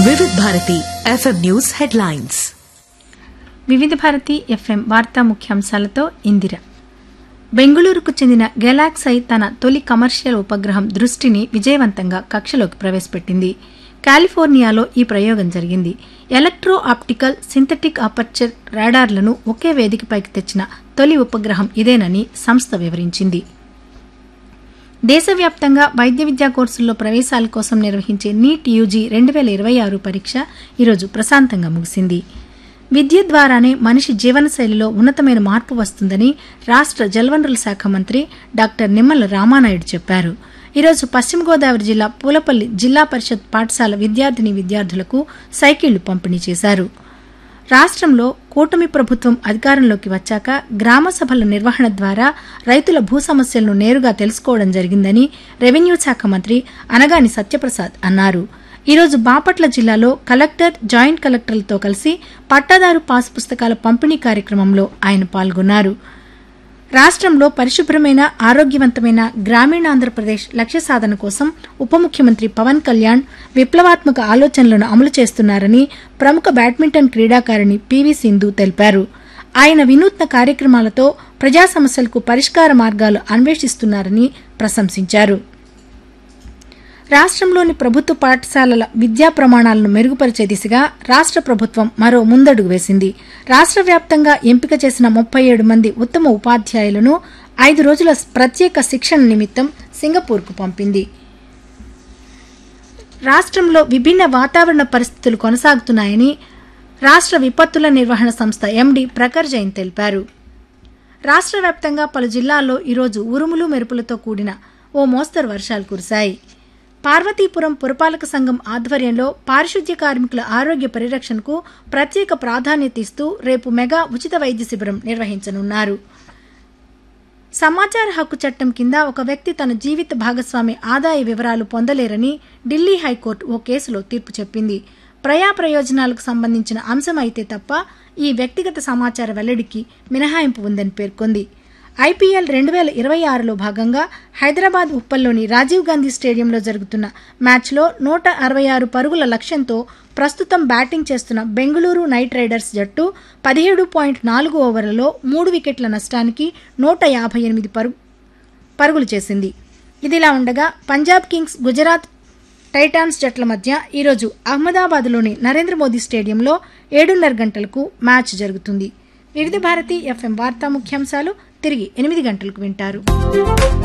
వివిధ Bharati FM news headlines వివిధ Bharati FM వార్తా ముఖ్యాంశాలతో ఇందిర బెంగళూరుకు చెందిన గెలాక్సై తన తొలి కమర్షియల్ ఉపగ్రహం దృష్టిని విజయవంతంగా కక్షలోకి ప్రవేశపెట్టింది కాలిఫోర్నియాలో ఈ ప్రయోగం జరిగింది ఎలక్ట్రో ఆప్టికల్ సింథటిక్ అపర్చర్ రాడార్లను ఒకే వేదికపైకి తెచ్చిన తొలి ఉపగ్రహం ఇదేనని సంస్థ వివరించింది దేశవ్యాప్తంగా వైద్య విద్యా కోర్సుల్లో ప్రవేశాల కోసం నిర్వహించే నీట్ యూజీ రెండు వేల ఇరవై ఆరు పరీక్ష ఈరోజు ప్రశాంతంగా ముగిసింది విద్య ద్వారానే మనిషి జీవనశైలిలో ఉన్నతమైన మార్పు వస్తుందని రాష్ట్ర జలవనరుల శాఖ మంత్రి డాక్టర్ నిమ్మల రామానాయుడు చెప్పారు ఈరోజు పశ్చిమ గోదావరి జిల్లా పూలపల్లి జిల్లా పరిషత్ పాఠశాల విద్యార్థిని విద్యార్థులకు సైకిళ్లు పంపిణీ చేశారు రాష్ట్రంలో కూటమి ప్రభుత్వం అధికారంలోకి వచ్చాక గ్రామ సభల నిర్వహణ ద్వారా రైతుల భూ సమస్యలను నేరుగా తెలుసుకోవడం జరిగిందని రెవెన్యూ శాఖ మంత్రి అనగాని సత్యప్రసాద్ అన్నారు ఈరోజు బాపట్ల జిల్లాలో కలెక్టర్ జాయింట్ కలెక్టర్లతో కలిసి పట్టాదారు పాస్ పుస్తకాల పంపిణీ కార్యక్రమంలో ఆయన పాల్గొన్నారు రాష్ట్రంలో పరిశుభ్రమైన ఆరోగ్యవంతమైన గ్రామీణాంధ్రప్రదేశ్ లక్ష్య సాధన కోసం ఉప ముఖ్యమంత్రి పవన్ కళ్యాణ్ విప్లవాత్మక ఆలోచనలను అమలు చేస్తున్నారని ప్రముఖ బ్యాడ్మింటన్ క్రీడాకారిణి పివి సింధు తెలిపారు ఆయన వినూత్న కార్యక్రమాలతో ప్రజా సమస్యలకు పరిష్కార మార్గాలు అన్వేషిస్తున్నారని ప్రశంసించారు రాష్ట్రంలోని ప్రభుత్వ పాఠశాలల విద్యా ప్రమాణాలను మెరుగుపరిచే దిశగా రాష్ట్ర ప్రభుత్వం మరో ముందడుగు వేసింది రాష్ట్ర వ్యాప్తంగా ఎంపిక చేసిన ముప్పై ఏడు మంది ఉత్తమ ఉపాధ్యాయులను ఐదు రోజుల ప్రత్యేక శిక్షణ నిమిత్తం సింగపూర్కు పంపింది రాష్ట్రంలో విభిన్న వాతావరణ పరిస్థితులు కొనసాగుతున్నాయని రాష్ట్ర విపత్తుల నిర్వహణ సంస్థ ఎండీ ప్రఖర్ జైన్ తెలిపారు రాష్ట్ర వ్యాప్తంగా పలు జిల్లాల్లో ఈరోజు ఉరుములు మెరుపులతో కూడిన ఓ మోస్తరు వర్షాలు కురిశాయి పార్వతీపురం పురపాలక సంఘం ఆధ్వర్యంలో పారిశుద్ధ్య కార్మికుల ఆరోగ్య పరిరక్షణకు ప్రత్యేక ప్రాధాన్యత ఇస్తూ రేపు మెగా ఉచిత వైద్య శిబిరం నిర్వహించనున్నారు సమాచార హక్కు చట్టం కింద ఒక వ్యక్తి తన జీవిత భాగస్వామి ఆదాయ వివరాలు పొందలేరని ఢిల్లీ హైకోర్టు ఓ కేసులో తీర్పు చెప్పింది ప్రయా ప్రయోజనాలకు సంబంధించిన అంశం అయితే తప్ప ఈ వ్యక్తిగత సమాచార వెల్లడికి మినహాయింపు ఉందని పేర్కొంది ఐపీఎల్ రెండు వేల ఇరవై ఆరులో భాగంగా హైదరాబాద్ ఉప్పల్లోని రాజీవ్ గాంధీ స్టేడియంలో జరుగుతున్న మ్యాచ్లో నూట అరవై ఆరు పరుగుల లక్ష్యంతో ప్రస్తుతం బ్యాటింగ్ చేస్తున్న బెంగళూరు నైట్ రైడర్స్ జట్టు పదిహేడు పాయింట్ నాలుగు ఓవర్లలో మూడు వికెట్ల నష్టానికి నూట యాభై ఎనిమిది పరుగు పరుగులు చేసింది ఇదిలా ఉండగా పంజాబ్ కింగ్స్ గుజరాత్ టైటాన్స్ జట్ల మధ్య ఈరోజు అహ్మదాబాద్లోని నరేంద్ర మోదీ స్టేడియంలో ఏడున్నర గంటలకు మ్యాచ్ జరుగుతుంది వివిధ భారతి ఎఫ్ఎం వార్తా ముఖ్యాంశాలు తిరిగి ఎనిమిది గంటలకు వింటారు